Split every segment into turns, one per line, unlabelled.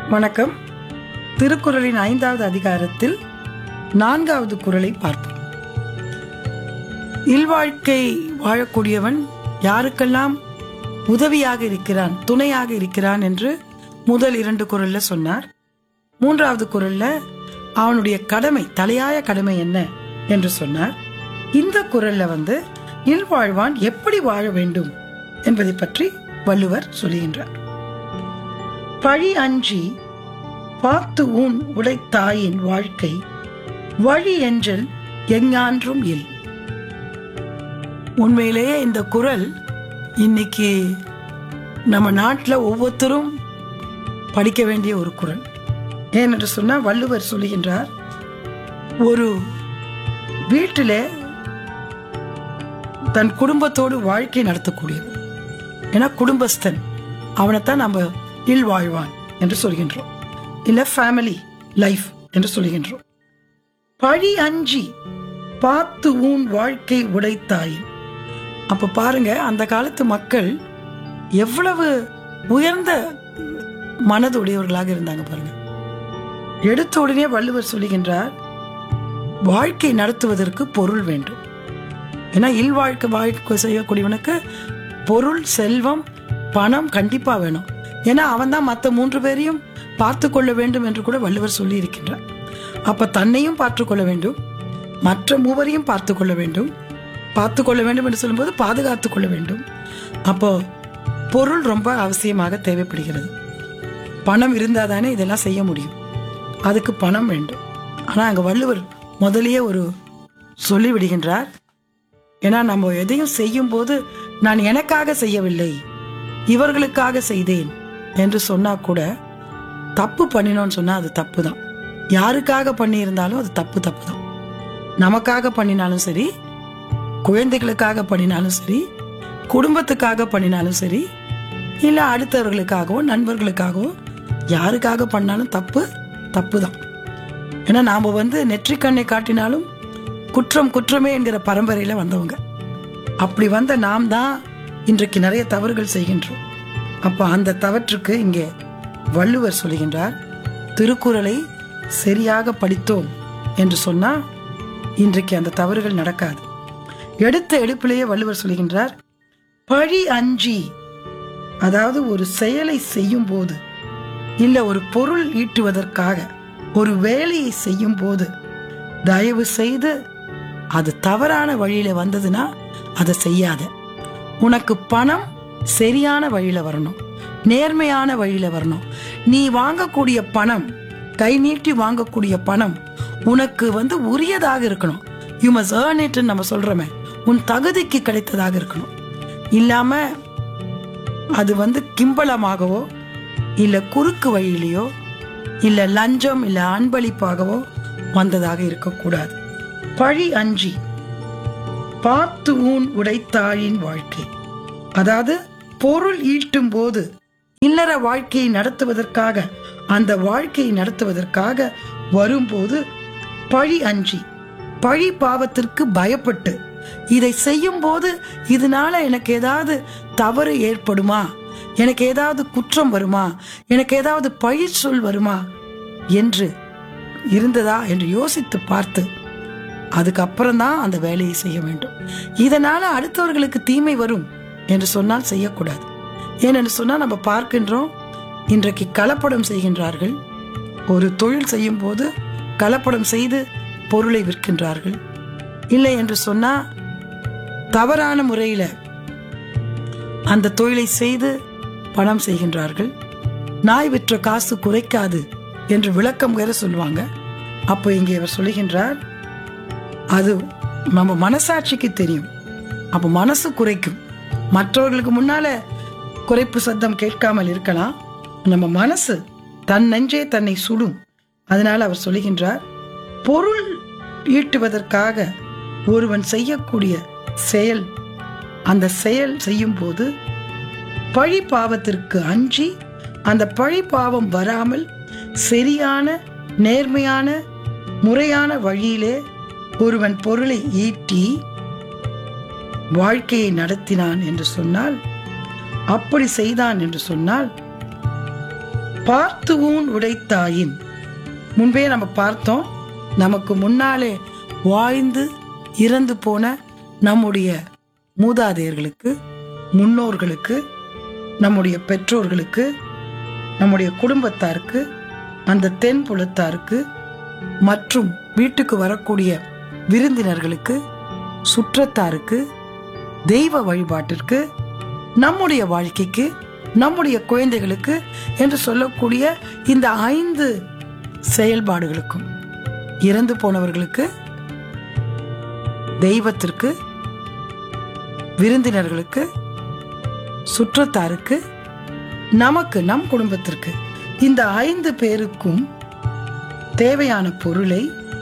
வணக்கம் திருக்குறளின் ஐந்தாவது அதிகாரத்தில் நான்காவது குறளை பார்ப்போம் இல்வாழ்க்கை வாழக்கூடியவன் யாருக்கெல்லாம் உதவியாக இருக்கிறான் துணையாக இருக்கிறான் என்று முதல் இரண்டு குறள்ல சொன்னார் மூன்றாவது குறள்ல அவனுடைய கடமை தலையாய கடமை என்ன என்று சொன்னார் இந்த குறள்ல வந்து இல்வாழ்வான் எப்படி வாழ வேண்டும் என்பதை பற்றி வள்ளுவர் சொல்லுகின்றார் பழி அஞ்சி பார்த்து ஊன் உடைத்தாயின் வாழ்க்கை வழி என்றல் எஞ்ஞான்றும் இல் உண்மையிலேயே இந்த குரல் இன்னைக்கு நம்ம நாட்டில் ஒவ்வொருத்தரும் படிக்க வேண்டிய ஒரு குரல் ஏனென்று சொன்னால் வள்ளுவர் சொல்லுகின்றார் ஒரு வீட்டிலே தன் குடும்பத்தோடு வாழ்க்கை நடத்தக்கூடியவன் ஏன்னா குடும்பஸ்தன் அவனைத்தான் நம்ம இல் வாழ்வான் என்று சொல்கின்றோம் இல்ல ஃபேமிலி லைஃப் என்று சொல்கின்றோம் பழி அஞ்சி பார்த்து ஊன் வாழ்க்கை உடைத்தாயின் அப்ப பாருங்க அந்த காலத்து மக்கள் எவ்வளவு உயர்ந்த மனதுடையவர்களாக இருந்தாங்க பாருங்க எடுத்த உடனே வள்ளுவர் சொல்லுகின்றார் வாழ்க்கை நடத்துவதற்கு பொருள் வேண்டும் ஏன்னா இல்வாழ்க்கை வாழ்க்கை செய்யக்கூடியவனுக்கு பொருள் செல்வம் பணம் கண்டிப்பா வேணும் ஏன்னா அவன் தான் மற்ற மூன்று பேரையும் பார்த்து கொள்ள வேண்டும் என்று கூட வள்ளுவர் சொல்லி இருக்கின்றார் அப்ப தன்னையும் பார்த்து கொள்ள வேண்டும் மற்ற மூவரையும் பார்த்து கொள்ள வேண்டும் பார்த்து கொள்ள வேண்டும் என்று சொல்லும்போது பாதுகாத்து கொள்ள வேண்டும் அப்போ பொருள் ரொம்ப அவசியமாக தேவைப்படுகிறது பணம் இருந்தால் தானே இதெல்லாம் செய்ய முடியும் அதுக்கு பணம் வேண்டும் ஆனால் அங்கே வள்ளுவர் முதலியே ஒரு சொல்லி விடுகின்றார் ஏன்னா நம்ம எதையும் செய்யும் போது நான் எனக்காக செய்யவில்லை இவர்களுக்காக செய்தேன் என்று சொன்னா கூட தப்பு பண்ணினோம்னு சொன்னா அது தப்பு தான் யாருக்காக பண்ணியிருந்தாலும் அது தப்பு தப்பு தான் நமக்காக பண்ணினாலும் சரி குழந்தைகளுக்காக பண்ணினாலும் சரி குடும்பத்துக்காக பண்ணினாலும் சரி இல்லை அடுத்தவர்களுக்காகவோ நண்பர்களுக்காகவோ யாருக்காக பண்ணாலும் தப்பு தப்பு தான் ஏன்னா நாம் வந்து நெற்றிக்கண்ணை காட்டினாலும் குற்றம் குற்றமே என்கிற பரம்பரையில் வந்தவங்க அப்படி வந்த நாம் தான் இன்றைக்கு நிறைய தவறுகள் செய்கின்றோம் அப்போ அந்த தவற்றுக்கு இங்கே வள்ளுவர் சொல்லுகின்றார் திருக்குறளை சரியாக படித்தோம் என்று சொன்னா இன்றைக்கு அந்த தவறுகள் நடக்காது எடுத்த எடுப்பிலேயே வள்ளுவர் சொல்லுகின்றார் பழி அஞ்சி அதாவது ஒரு செயலை செய்யும் போது இல்ல ஒரு பொருள் ஈட்டுவதற்காக ஒரு வேலையை செய்யும் போது தயவு செய்து அது தவறான வழியில வந்ததுன்னா அதை செய்யாத உனக்கு பணம் சரியான வழியில வரணும் நேர்மையான வழியில வரணும் நீ வாங்கக்கூடிய பணம் கை நீட்டி வாங்கக்கூடிய பணம் உனக்கு வந்து உரியதாக இருக்கணும் யூ மஸ் ஏர்ன் இட் நம்ம சொல்றோமே உன் தகுதிக்கு கிடைத்ததாக இருக்கணும் இல்லாம அது வந்து கிம்பளமாகவோ இல்ல குறுக்கு வழியிலையோ இல்ல லஞ்சம் இல்ல அன்பளிப்பாகவோ வந்ததாக இருக்கக்கூடாது பழி அஞ்சி பார்த்து ஊன் உடைத்தாயின் வாழ்க்கை அதாவது பொருள் ஈட்டும் போது இல்லற வாழ்க்கையை நடத்துவதற்காக அந்த வாழ்க்கையை நடத்துவதற்காக வரும்போது பழி அஞ்சி பழி பாவத்திற்கு பயப்பட்டு இதை செய்யும் போது இதனால எனக்கு ஏதாவது தவறு ஏற்படுமா எனக்கு ஏதாவது குற்றம் வருமா எனக்கு ஏதாவது பழி சொல் வருமா என்று இருந்ததா என்று யோசித்து பார்த்து அதுக்கப்புறம் தான் அந்த வேலையை செய்ய வேண்டும் இதனால அடுத்தவர்களுக்கு தீமை வரும் என்று சொன்னால் செய்யக்கூடாது ஏனென்று சொன்னால் நம்ம பார்க்கின்றோம் இன்றைக்கு கலப்படம் செய்கின்றார்கள் ஒரு தொழில் செய்யும் போது கலப்படம் செய்து பொருளை விற்கின்றார்கள் இல்லை என்று சொன்னா தவறான முறையில அந்த தொழிலை செய்து பணம் செய்கின்றார்கள் நாய் விற்ற காசு குறைக்காது என்று விளக்கம் வேற சொல்லுவாங்க அப்போ இங்கே இவர் சொல்லுகின்றார் அது நம்ம மனசாட்சிக்கு தெரியும் அப்போ மனசு குறைக்கும் மற்றவர்களுக்கு முன்னால குறைப்பு சத்தம் கேட்காமல் இருக்கலாம் நம்ம மனசு தன் நெஞ்சே தன்னை சுடும் அதனால அவர் சொல்லுகின்றார் பொருள் ஈட்டுவதற்காக ஒருவன் செய்யக்கூடிய செயல் அந்த செயல் செய்யும் போது பழி பாவத்திற்கு அஞ்சி அந்த பழி பாவம் வராமல் சரியான நேர்மையான முறையான வழியிலே ஒருவன் பொருளை ஈட்டி வாழ்க்கையை நடத்தினான் என்று சொன்னால் அப்படி செய்தான் என்று சொன்னால் பார்த்து ஊன் உடைத்தாயின் முன்பே நம்ம பார்த்தோம் நமக்கு முன்னாலே வாழ்ந்து இறந்து போன நம்முடைய மூதாதையர்களுக்கு முன்னோர்களுக்கு நம்முடைய பெற்றோர்களுக்கு நம்முடைய குடும்பத்தாருக்கு அந்த தென் புலத்தாருக்கு மற்றும் வீட்டுக்கு வரக்கூடிய விருந்தினர்களுக்கு சுற்றத்தாருக்கு தெய்வ வழிபாட்டிற்கு நம்முடைய வாழ்க்கைக்கு நம்முடைய குழந்தைகளுக்கு என்று சொல்லக்கூடிய இந்த ஐந்து செயல்பாடுகளுக்கும் இறந்து போனவர்களுக்கு தெய்வத்திற்கு விருந்தினர்களுக்கு சுற்றத்தாருக்கு நமக்கு நம் குடும்பத்திற்கு இந்த ஐந்து பேருக்கும் தேவையான பொருளை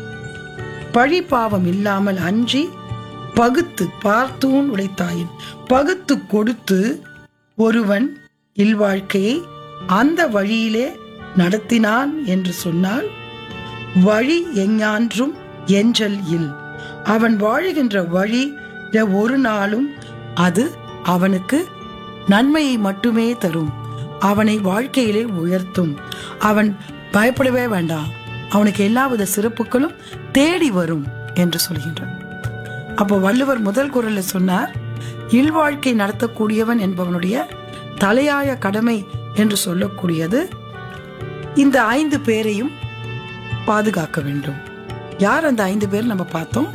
பழி பாவம் இல்லாமல் அஞ்சி பகுத்து பார்த்தூன் உடைத்தாயின் பகுத்து கொடுத்து ஒருவன் இல்வாழ்க்கையை அந்த வழியிலே நடத்தினான் என்று சொன்னால் வழி எஞ்ஞான்றும் எஞ்சல் இல் அவன் வாழுகின்ற வழி ஒரு நாளும் அது அவனுக்கு நன்மையை மட்டுமே தரும் அவனை வாழ்க்கையிலே உயர்த்தும் அவன் பயப்படவே வேண்டாம் அவனுக்கு எல்லாவித சிறப்புகளும் தேடி வரும் என்று சொல்கின்றான் அப்போ வள்ளுவர் முதல் குரல்ல சொன்னார் இல்வாழ்க்கை நடத்தக்கூடியவன் என்பவனுடைய தலையாய கடமை என்று சொல்லக்கூடியது இந்த ஐந்து பேரையும் பாதுகாக்க வேண்டும் யார் அந்த ஐந்து பேர் நம்ம பார்த்தோம்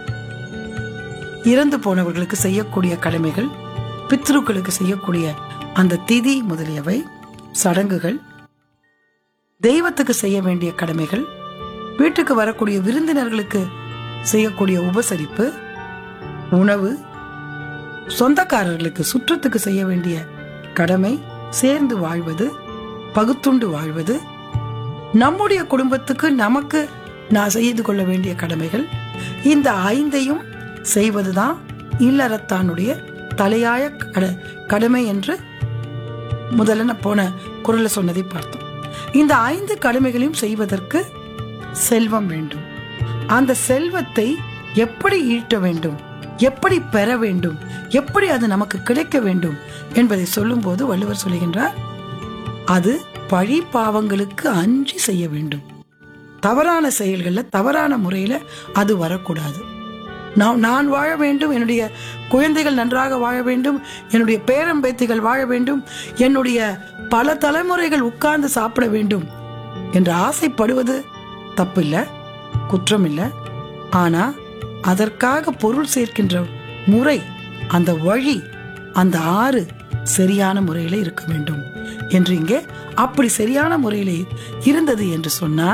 இறந்து போனவர்களுக்கு செய்யக்கூடிய கடமைகள் பித்ருக்களுக்கு செய்யக்கூடிய அந்த திதி முதலியவை சடங்குகள் தெய்வத்துக்கு செய்ய வேண்டிய கடமைகள் வீட்டுக்கு வரக்கூடிய விருந்தினர்களுக்கு செய்யக்கூடிய உபசரிப்பு உணவு சொந்தக்காரர்களுக்கு சுற்றத்துக்கு செய்ய வேண்டிய கடமை சேர்ந்து வாழ்வது பகுத்துண்டு வாழ்வது நம்முடைய குடும்பத்துக்கு நமக்கு நான் செய்து கொள்ள வேண்டிய கடமைகள் இந்த ஐந்தையும் செய்வதுதான் இல்லறத்தானுடைய தலையாய கட- கடமை என்று முதல்ல நான் போன குரல்ல சொன்னதை பார்த்தோம் இந்த ஐந்து கடமைகளையும் செய்வதற்கு செல்வம் வேண்டும் அந்த செல்வத்தை எப்படி ஈட்ட வேண்டும் எப்படி பெற வேண்டும் எப்படி அது நமக்கு கிடைக்க வேண்டும் என்பதை சொல்லும்போது வள்ளுவர் சொல்லுகின்றார் அது பழி பாவங்களுக்கு அஞ்சி செய்ய வேண்டும் தவறான செயல்களில் தவறான முறையில் அது வரக்கூடாது நான் நான் வாழ வேண்டும் என்னுடைய குழந்தைகள் நன்றாக வாழ வேண்டும் என்னுடைய பேரம்பேத்திகள் வாழ வேண்டும் என்னுடைய பல தலைமுறைகள் உட்கார்ந்து சாப்பிட வேண்டும் என்று ஆசைப்படுவது தப்பில்லை குற்றம் இல்லை ஆனா அதற்காக பொருள் சேர்க்கின்ற முறை அந்த வழி அந்த ஆறு சரியான முறையில இருக்க வேண்டும் என்று இங்கே அப்படி சரியான முறையிலே இருந்தது என்று சொன்னா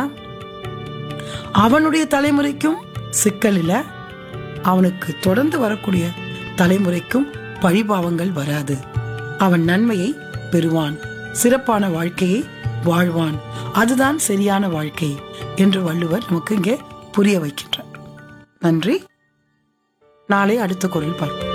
அவனுடைய தலைமுறைக்கும் சிக்கல் இல்லை அவனுக்கு தொடர்ந்து வரக்கூடிய தலைமுறைக்கும் பழிபாவங்கள் வராது அவன் நன்மையை பெறுவான் சிறப்பான வாழ்க்கையை வாழ்வான் அதுதான் சரியான வாழ்க்கை என்று வள்ளுவர் நமக்கு இங்கே புரிய வைக்கின்றார் நன்றி நாளை அடுத்த குரல் பார்ப்போம்